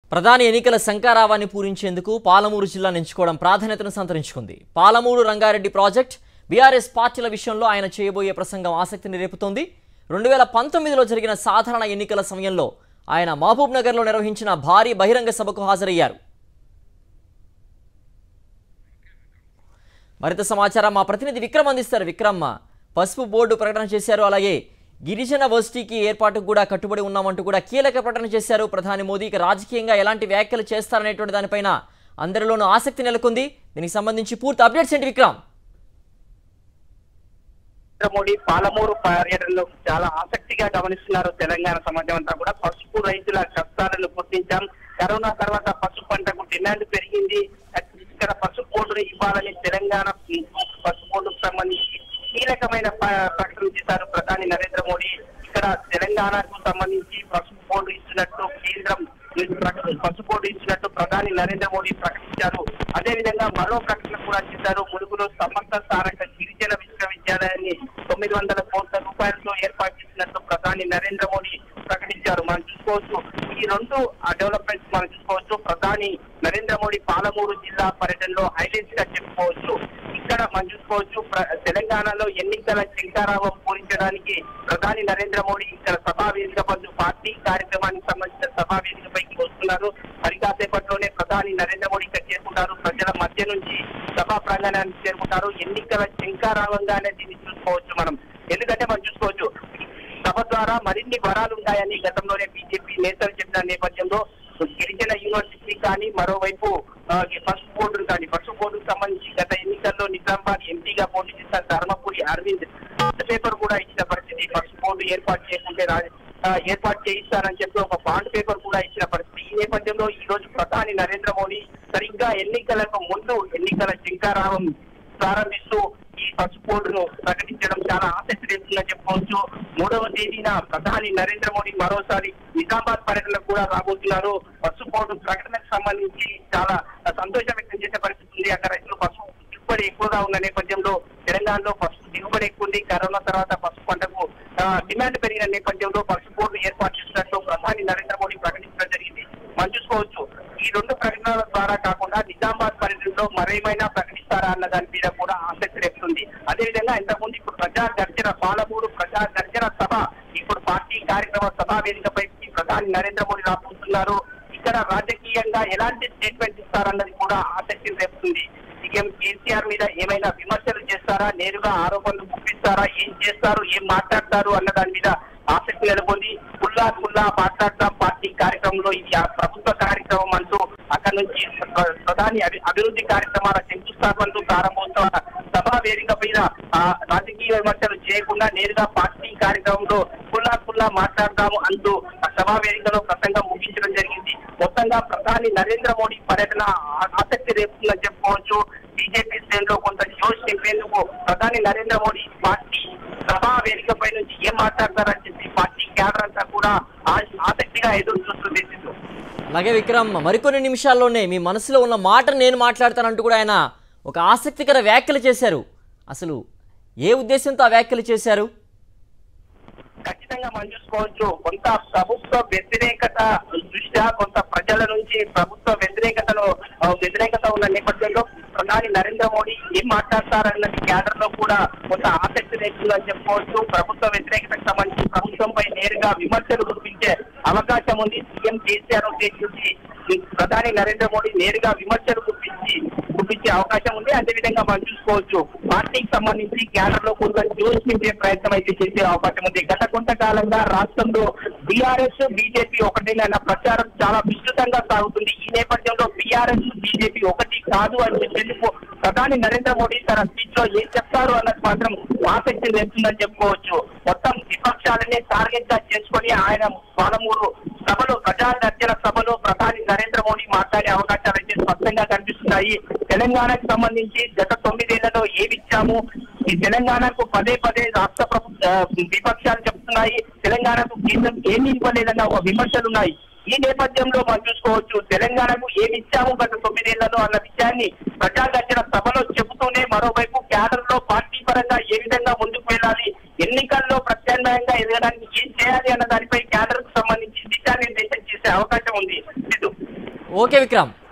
ప్రధాని ఎన్నికల శంకారావాన్ని పూరించేందుకు పాలమూరు జిల్లా ఎంచుకోవడం ప్రాధాన్యతను సంతరించుకుంది పాలమూరు రంగారెడ్డి ప్రాజెక్ట్ బీఆర్ఎస్ పార్టీల విషయంలో ఆయన చేయబోయే ప్రసంగం ఆసక్తిని రేపుతోంది రెండు వేల పంతొమ్మిదిలో జరిగిన సాధారణ ఎన్నికల సమయంలో ఆయన మహబూబ్ నగర్లో నిర్వహించిన భారీ బహిరంగ సభకు హాజరయ్యారు మరింత సమాచారం మా ప్రతినిధి విక్రమ్ అందిస్తారు విక్రమ్ పసుపు బోర్డు ప్రకటన చేశారు అలాగే గిరిజన వర్సిటీకి ఏర్పాటుకు కూడా కట్టుబడి ఉన్నామంటూ కూడా కీలక ప్రకటన చేశారు ప్రధాని మోదీ ఇక రాజకీయంగా ఎలాంటి వ్యాఖ్యలు చేస్తారనేటువంటి దానిపైన అందరిలోనూ ఆసక్తి నెలకొంది దీనికి సంబంధించి పూర్తి అప్డేట్స్ ఏంటి విక్రమ్ నరేంద్ర మోడీ పాలమూరు పర్యటనలో చాలా ఆసక్తిగా గమనిస్తున్నారు తెలంగాణ సమాజం అంతా కూడా పసుపు రైతుల కష్టాలను గుర్తించాం కరోనా తర్వాత పసుపు పంటకు డిమాండ్ పెరిగింది ఇక్కడ పసుపు బోర్డును ఇవ్వాలని తెలంగాణ పసుపు బోర్డుకు సంబంధించి కీలకమైన ప- ప్రకటన చేశారు ప్రధాని నరేంద్ర మోడీ ఇక్కడ తెలంగాణకు సంబంధించి పసుపు బోర్డు ఇస్తున్నట్టు కేంద్రం ప్రకటన- పసుపు బోర్డు ఇచ్చినట్టు ప్రధాని నరేంద్ర మోడీ ప్రకటించారు అదే విధంగా మరో ప్రకటన కూడా చేశారు ములుగులో సమర్థ స్థానక గిరిజన విశ్వవిద్యాలయాన్ని తొమ్మిది వందల కోట్ల రూపాయలతో ఏర్పాటు చేసినట్టు ప్రధాని నరేంద్ర మోడీ ప్రకటించారు మనం చూసుకోవచ్చు ఈ రెండు డెవలప్మెంట్స్ మనం చూసుకోవచ్చు ప్రధాని నరేంద్ర మోడీ పాలమూరు జిల్లా పర్యటనలో హైలైట్స్ గా చెప్పుకోవచ్చు ఇక్కడ మనం చూసుకోవచ్చు ప్ర- తెలంగాణలో ఎన్నికల శంకారావం పూరించడానికి ప్రధాని నరేంద్ర మోడీ ఇక్కడ సభా వేదిక పట్టు పార్టీ కార్యక్రమానికి సంబంధించిన సభా వేదికపైకి వస్తున్నారు మరి కాసేపట్లోనే ప్రధాని నరేంద్ర మోడీ ఇక్కడ చేరుకుంటారు ప్రజల మధ్య నుంచి సభా ప్రాంగణానికి చేరుకుంటారు ఎన్నికల శంకారావంగానే దీన్ని చూసుకోవచ్చు మనం ఎందుకంటే మనం చూసుకోవచ్చు సభ ద్వారా మరిన్ని వరాలు ఉంటాయని గతంలోనే బీజేపీ నేతలు చెప్పిన నేపథ్యంలో గిరిజన యూనివర్సిటీ కానీ మరోవైపు ఆ, ఈ పసుపు బోర్డు కానీ పసుపు బోర్డుకు సంబంధించి గత ఎన్నికల్లో నిజామాబాద్ ఎంపీగా పోటీ చేసిన ధర్మపురి అరవింద్ పేపర్ కూడా ఇచ్చిన పరిస్థితి పసుపు బోర్డు ఏర్పాటు చేసుకుంటే రా- ఆ, ఏర్పాటు చేయిస్తారని చెప్పి ఒక బాండ్ పేపర్ కూడా ఇచ్చిన పరిస్థితి ఈ నేపథ్యంలో ఈ రోజు ప్రధాని నరేంద్ర మోడీ సరిగ్గా ఎన్నికలకు ముందు ఎన్నికల శంకారావం ప్రారంభిస్తూ ఈ పసుపు బోర్డును ప్రకటించడం చాలా ఆసక్తి రేపుతుందని చెప్పుకోవచ్చు మూడవ తేదీన ప్రధాని నరేంద్ర మోడీ మరోసారి నిజామాబాద్ పర్యటనకు కూడా రాబోతున్నారు పసుపు బోర్డు ప్రకటనకు సంబంధించి చాలా సంతోషం వ్యక్తం చేసే పరిస్థితి ఉంది అక్కడ రైతులు పసుపు దిగుబడి ఎక్కువగా ఉన్న నేపథ్యంలో తెలంగాణలో పసుపు దిగుబడి ఎక్కువ ఉంది కరోనా తర్వాత పసుపు పంటకు ఆ, డిమాండ్ పెరిగిన నేపథ్యంలో పసుపు బోర్డు ఏర్పాటు చేసినట్టు ప్రధాని నరేంద్ర మోడీ ప్రకటించడం జరిగింది మనం చూసుకోవచ్చు ఈ రెండు ప్రకటనల ద్వారా కాకుండా నిజామాబాద్ పర్యటనలో మరేమైనా ప్రకటిస్తారా అన్న దాని మీద కూడా ఆసక్తి రేపుతుంది అదేవిధంగా ఇంతకుముందు ఇప్పుడు ప్రజా గర్జన పాలమూరు ప్రజా గర్జన సభ ఇప్పుడు పార్టీ కార్యక్రమ సభా వేదికపై ప్రధాని నరేంద్ర మోడీ రాబోతున్నారు ఇక్కడ రాజకీయంగా ఎలాంటి స్టేట్మెంట్ ఇస్తారన్నది కూడా ఆసక్తిని రేపుతుంది సీఎం కేసీఆర్ మీద ఏమైనా విమర్శలు చేస్తారా నేరుగా ఆరోపణలు గుప్పిస్తారా ఏం చేస్తారు ఏం మాట్లాడతారు అన్న దాని మీద ఆసక్తి నెలకొంది కుల్లా కుల్లా మాట్లాడతాం పార్టీ కార్యక్రమంలో ఇది ఆ ప్రభుత్వ కార్యక్రమం అంటూ అక్కడ నుంచి ప్ర- ప్రధాని అభి- అభివృద్ధి కార్యక్రమాల శంకుస్థాపనలు ప్రారంభోత్సవ సభా వేదిక పైన ఆ, రాజకీయ విమర్శలు చేయకుండా నేరుగా పార్టీ కార్యక్రమంలో కుల్లా కుల్లా మాట్లాడతాము అంటూ ఆ సభా వేదికలో ప్రసంగం ముగించడం జరిగింది మొత్తంగా ప్రధాని నరేంద్ర మోడీ పర్యటన ఆ- ఆసక్తి రేపుతుందని చెప్పుకోవచ్చు బీజేపీ శ్రేణిలో కొంత జోష్ నింపేందుకు ప్రధాని నరేంద్ర మోడీ పార్టీ సభా వేదికపై నుంచి ఏం మాట్లాడతారని చెప్పి పార్టీ క్యాడర్ అంతా కూడా ఆ- ఆసక్తిగా ఎదురు చూస్తుంది సిద్ధు. అలాగే విక్రమ్ మరికొన్ని నిమిషాల్లోనే మీ మనసులో ఉన్న మాటను నేను మాట్లాడతానంటూ కూడా ఆయన ఒక ఆసక్తికర వ్యాఖ్యలు చేశారు అసలు ఏ ఉద్దేశంతో ఆ వ్యాఖ్యలు చేశారు ఖచ్చితంగా మనం చూసుకోవచ్చు కొంత ప్రభుత్వ వ్యతిరేకత దృష్ట్యా కొంత ప్రజల నుంచి ప్రభుత్వ వ్యతిరేకతలో ఆ, వ్యతిరేకత ఉన్న నేపథ్యంలో ప్రధాని నరేంద్ర మోడీ ఏం మాట్లాడతారన్నది క్యాడర్ లో కూడా కొంత ఆసక్తి రేపుతుందని చెప్పుకోవచ్చు ప్రభుత్వ వ్యతిరేకతకు సంబంధించి ప్రభుత్వంపై నేరుగా విమర్శలు కురిపించే అవకాశం ఉంది సీఎం కేసీఆర్ ఉద్దేశించి ప్రధాని నరేంద్ర మోడీ నేరుగా విమర్శలు కురిపించి కురిపించే అవకాశం ఉంది అదేవిధంగా మనం చూసుకోవచ్చు పార్టీకి సంబంధించి క్యాడర్ లో కొంత జోష్ నింపే ప్రయత్నం అయితే చేసే అవకాశం ఉంది గత కొంతకాలంగా రాష్ట్రంలో బీఆర్ఎస్ బీజేపీ ఒకటేనన్న ప్రచారం చాలా విస్తృతంగా సాగుతుంది ఈ నేపథ్యంలో బీఆర్ఎస్ బీజేపీ ఒకటి కాదు అని చెప్పేందుకు ప్రధాని నరేంద్ర మోడీ తన స్పీచ్ లో ఏం చెప్తారు అన్నది మాత్రం ఆసక్తి రేపుతుందని చెప్పుకోవచ్చు మొత్తం విపక్షాలనే టార్గెట్ గా చేసుకొని ఆయన పాలమూరు సభలో ప్రజా గర్జన సభలో ప్రధాని నరేంద్ర మోడీ మాట్లాడే అవకాశాలు అయితే స్పష్టంగా కనిపిస్తున్నాయి తెలంగాణకు సంబంధించి గత తొమ్మిదేళ్లలో ఏమి ఇచ్చాము ఈ తెలంగాణకు పదే పదే రాష్ట్ర ప్రభు- ఆ, విపక్షాలు చెప్తున్నాయి తెలంగాణకు కేంద్రం ఏమీ ఇవ్వలేదన్న ఒక విమర్శలు ఉన్నాయి ఈ నేపథ్యంలో మనం చూసుకోవచ్చు తెలంగాణకు ఏమి ఇచ్చాము గత తొమ్మిదేళ్లలో అన్న విషయాన్ని ప్రజా గర్జన సభలో చెబుతూనే మరోవైపు క్యాడర్ లో పార్టీ పరంగా ఏ విధంగా ముందుకు వెళ్ళాలి ఎన్నికల్లో ప్రత్యామ్నాయంగా ఎదగడానికి ఏం చేయాలి అన్న దానిపై క్యాడర్ కు సంబంధించి దిశానిర్దేశం చేసే అవకాశం ఉంది సిద్ధు ఓకే విక్రమ్